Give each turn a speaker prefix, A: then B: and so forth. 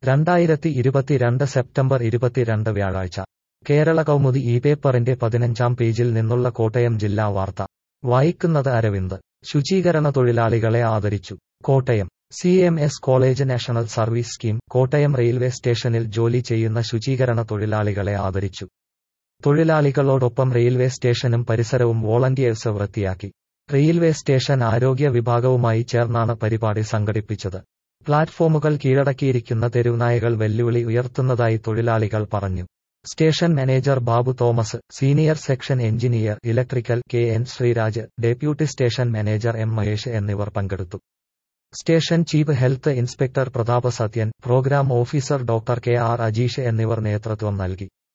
A: രണ്ടായിരത്തി ഇരുപത്തിരണ്ട് സെപ്റ്റംബർ ഇരുപത്തിരണ്ട് വ്യാഴാഴ്ച കേരള കൗമുദി ഈ പേപ്പറിന്റെ പതിനഞ്ചാം പേജിൽ നിന്നുള്ള കോട്ടയം ജില്ലാ വാർത്ത വായിക്കുന്നത് അരവിന്ദ് ശുചീകരണ തൊഴിലാളികളെ ആദരിച്ചു Kottayam C M S college national service scheme Kottayam railway സ്റ്റേഷനിൽ ജോലി ചെയ്യുന്ന ശുചീകരണ തൊഴിലാളികളെ ആദരിച്ചു തൊഴിലാളികളോടൊപ്പം റെയിൽവേ സ്റ്റേഷനും പരിസരവും വോളണ്ടിയേഴ്സ് വൃത്തിയാക്കി റെയിൽവേ സ്റ്റേഷൻ ആരോഗ്യ വിഭാഗവുമായി ചേർന്നാണ് പരിപാടി സംഘടിപ്പിച്ചത് പ്ലാറ്റ്ഫോമുകൾ കീഴടക്കിയിരിക്കുന്ന തെരുവുനായകൾ വെല്ലുവിളി ഉയർത്തുന്നതായി തൊഴിലാളികൾ പറഞ്ഞു station manager Babu Thomas senior section engineer electrical K N Sreeraj deputy station manager M Mahesh എന്നിവർ പങ്കെടുത്തു station chief health inspector Prathapa Sathyan programme officer doctor K R Ajeesh എന്നിവർ നേതൃത്വം നൽകി